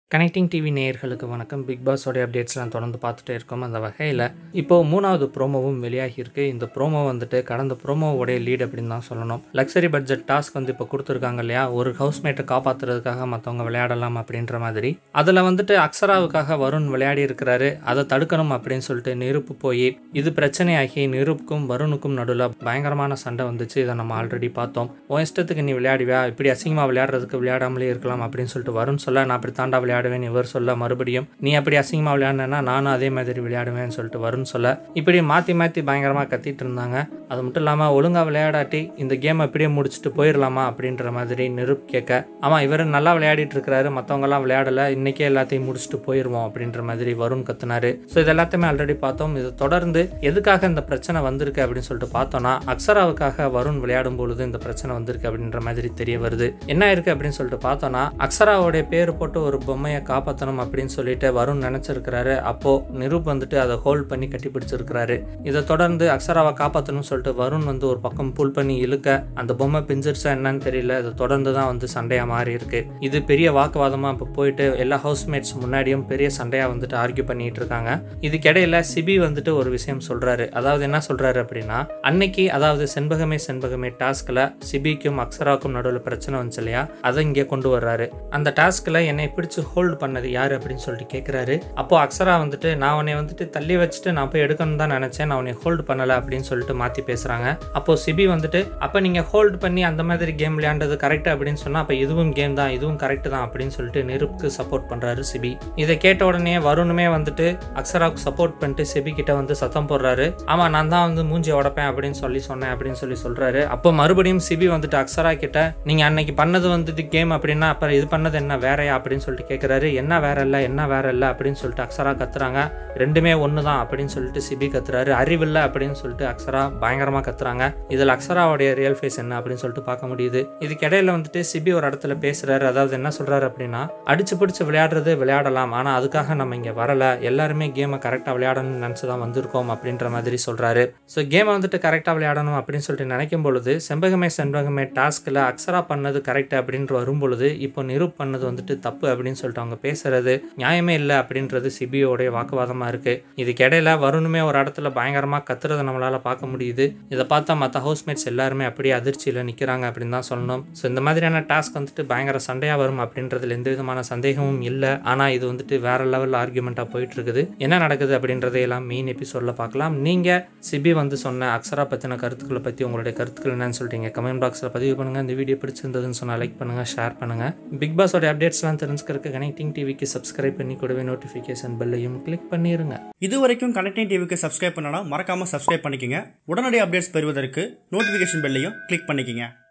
connecting TV நேயர்களுக்கு வணக்கம் big பாஸோடைய அப்டேட்ஸ்லாம் தொடர்ந்து பார்த்துட்டே இருக்கோம் அந்த வகையில் இப்போது மூணாவது ப்ரோமோவும் வெளியாகியிருக்கு இந்த ப்ரோமோ வந்துட்டு கடந்த ப்ரோமோவோடைய லீட் அப்படின்னு தான் சொல்லணும் லக்ஸரி பட்ஜெட் டாஸ்க் வந்து இப்போ கொடுத்துருக்காங்க இல்லையா ஒரு ஹவுஸ்மேட்டை காப்பாற்றுறதுக்காக மற்றவங்க விளையாடலாம் அப்படின்ற மாதிரி அதில் வந்துட்டு அக்ஷராவுக்காக வருண் விளையாடி இருக்கிறாரு அதை தடுக்கணும் அப்படின்னு சொல்லிட்டு நெருப்பு போய் இது பிரச்சனையாகி நெருப்புக்கும் வருணுக்கும் நடுவில் பயங்கரமான சண்டை வந்துச்சு இதை நம்ம ஆல்ரெடி பார்த்தோம் உன் இஷ்டத்துக்கு நீ விளையாடுவியா இப்படி அசிங்கமாக விளையாடுறதுக்கு விளையாடாமலே இருக்கலாம் அப்படின்னு சொல்லிட்டு வருண் சொல்ல நான் அப்படி தாண்டா விளையாடுவேன் இவர் சொல்ல மறுபடியும் நீ அப்படி அசிங்கமாக விளையாடினா நானும் அதே மாதிரி விளையாடுவேன்னு சொல்லிட்டு வருண் சொல்ல இப்படி மாற்றி மாற்றி பயங்கரமாக கத்திட்டு இருந்தாங்க அது மட்டும் இல்லாமல் ஒழுங்காக விளையாடாட்டி இந்த கேம் அப்படியே முடிச்சுட்டு போயிடலாமா அப்படின்ற மாதிரி நிருப் கேட்க ஆமாம் இவர் நல்லா விளையாடிட்டு இருக்கிறாரு மற்றவங்கலாம் விளையாடலை இன்னைக்கே எல்லாத்தையும் முடிச்சுட்டு போயிடுவோம் அப்படின்ற மாதிரி வருண் கத்துனாரு ஸோ இது எல்லாத்தையுமே ஆல்ரெடி பார்த்தோம் இது தொடர்ந்து எதுக்காக இந்த பிரச்சனை வந்திருக்கு அப்படின்னு சொல்லிட்டு பார்த்தோம்னா அக்ஷராவுக்காக வருண் விளையாடும் பொழுது இந்த பிரச்சனை வந்திருக்கு அப்படின்ற மாதிரி தெரிய வருது என்ன இருக்கு அப்படின்னு சொல்லிட்டு பார்த்தோம்னா அக்ஷராவுடைய பேர் போட்டு ஒரு பொம்மையை காப்பாற்றணும் அப்படின்னு சொல்லிட்டு வருண் நினைச்சிருக்கிறாரு அப்போ நிரூப் வந்துட்டு அதை ஹோல்ட் பண்ணி கட்டி பிடிச்சிருக்கிறாரு இதை தொடர்ந்து அக்ஷராவை காப்பாற்றணும்னு சொல்லிட்டு வருண் வந்து ஒரு பக்கம் புல் பண்ணி இழுக்க அந்த பொம்மை பிஞ்சிருச்சா என்னன்னு தெரியல இது தொடர்ந்து தான் வந்து சண்டையா மாறி இருக்கு இது பெரிய வாக்குவாதமா இப்போ போயிட்டு எல்லா ஹவுஸ்மேட்ஸ் முன்னாடியும் பெரிய சண்டையா வந்துட்டு ஆர்கியூ பண்ணிட்டு இருக்காங்க இதுக்கிடையில சிபி வந்துட்டு ஒரு விஷயம் சொல்றாரு அதாவது என்ன சொல்றாரு அப்படின்னா அன்னைக்கு அதாவது செண்பகமே செண்பகமே டாஸ்க்ல சிபிக்கும் அக்ஷராவுக்கும் நடுவில் பிரச்சனை வந்துச்சு இல்லையா அதை இங்கே கொண்டு வர்றாரு அந்த டாஸ்க்ல என்னை பிடிச்சு ஹோல்டு பண்ணது யாரு அப்படின்னு சொல்லிட்டு கேட்குறாரு அப்போ அக்ஷரா வந்துட்டு நான் உன்னை வந்துட்டு தள்ளி வச்சுட்டு நான் போய் எடுக்கணும் தான் நினைச்சேன் நான் உன்னை ஹோல்டு பண்ணல அப்படின்னு சொல்லிட்டு மாத்தி பேசுறாங்க அப்போ சிபி வந்துட்டு அப்ப நீங்க ஹோல்டு பண்ணி அந்த மாதிரி கேம் விளையாண்டது கரெக்ட் அப்படின்னு சொன்னா அப்ப இதுவும் கேம் தான் இதுவும் கரெக்ட் தான் அப்படின்னு சொல்லிட்டு நெருப்புக்கு சப்போர்ட் பண்றாரு சிபி இதை கேட்ட உடனே வருணுமே வந்துட்டு அக்ஷராவுக்கு சப்போர்ட் பண்ணிட்டு சிபி கிட்ட வந்து சத்தம் போடுறாரு ஆமா நான் தான் வந்து மூஞ்சி உடப்பேன் அப்படின்னு சொல்லி சொன்னேன் அப்படின்னு சொல்லி சொல்றாரு அப்போ மறுபடியும் சிபி வந்துட்டு அக்ஷரா கிட்ட நீங்க அன்னைக்கு பண்ணது வந்துட்டு கேம் அப்படின்னா அப்புறம் இது பண்ணது என்ன வேறையா அப்படின்னு சொல்லிட்டு கேட்குறாரு என்ன வேற இல்லை என்ன வேற இல்லை அப்படின்னு சொல்லிட்டு அக்ஷரா கத்துறாங்க ரெண்டுமே ஒன்று தான் அப்படின்னு சொல்லிட்டு சிபி கத்துறாரு அறிவில்லை அப்படின்னு சொல்லிட்டு அக்ஷரா பயங்கரமாக கத்துறாங்க இதில் அக்ஷராவுடைய ரியல் ஃபேஸ் என்ன அப்படின்னு சொல்லிட்டு பார்க்க முடியுது இதுக்கு இடையில வந்துட்டு சிபி ஒரு இடத்துல பேசுறாரு அதாவது என்ன சொல்றாரு அப்படின்னா அடிச்சு பிடிச்சு விளையாடுறது விளையாடலாம் ஆனால் அதுக்காக நம்ம இங்கே வரல எல்லாருமே கேமை கரெக்டாக விளையாடணும்னு நினச்சி தான் வந்திருக்கோம் அப்படின்ற மாதிரி சொல்றாரு ஸோ கேமை வந்துட்டு கரெக்டாக விளையாடணும் அப்படின்னு சொல்லிட்டு நினைக்கும் பொழுது செம்பகமே செண்பகமே டாஸ்கில் அக்ஷரா பண்ணது கரெக்ட் அப்படின்ற வரும் பொழுது இப்போ நிரூப் பண்ணது வந்துட்டு தப்பு அப்படின்னு சொல்லிட்டு அவங்க பேசுறது நியாயமே இல்லை அப்படின்றது சிபியோடைய வாக்குவாதமாக இருக்கு இதுக்கு இடையில வருணுமே ஒரு இடத்துல பயங்கரமாக கத்துறதை நம்மளால பார்க்க முடியுது இதை பார்த்தா மற்ற ஹவுஸ்மேட்ஸ் எல்லாருமே அப்படியே அதிர்ச்சியில் நிற்கிறாங்க அப்படின்னு தான் சொல்லணும் ஸோ இந்த மாதிரியான டாஸ்க் வந்துட்டு பயங்கர சண்டையாக வரும் அப்படின்றதுல எந்த விதமான சந்தேகமும் இல்லை ஆனால் இது வந்துட்டு வேற லெவல் ஆர்குமெண்ட்டாக போயிட்டு இருக்குது என்ன நடக்குது அப்படின்றதையெல்லாம் மெயின் எபிசோடில் பார்க்கலாம் நீங்கள் சிபி வந்து சொன்ன அக்ஷரா பற்றின கருத்துக்களை பற்றி உங்களுடைய கருத்துக்கள் என்னன்னு சொல்லிட்டீங்க கமெண்ட் பாக்ஸில் பதிவு பண்ணுங்கள் இந்த வீடியோ பிடிச்சிருந்ததுன்னு சொன்னால் லைக் பண்ணுங்கள் ஷேர் பண்ணுங்கள் பிக் பாஸோட அப்டேட்ஸ்லாம் தெரிஞ்சுக்கிறதுக்கு கனெக்டிங் டிவிக்கு சப்ஸ்கிரைப் பண்ணி கூடவே நோட்டிஃபிகேஷன் பெல்லையும் கிளிக் பண்ணிடுங்க இது வரைக்கும் கனெக்டிங் டிவிக்கு சப்ஸ்கிரைப் பண்ணனா மறக்காம சப்ஸ்கிரைப் பண்ணிக்கங்க உடனடி அப்டேட்ஸ் பெறுவதற்கு நோட்டிஃபிகேஷன் பெல்லையும் கிளிக் பண்ணிக்கங்க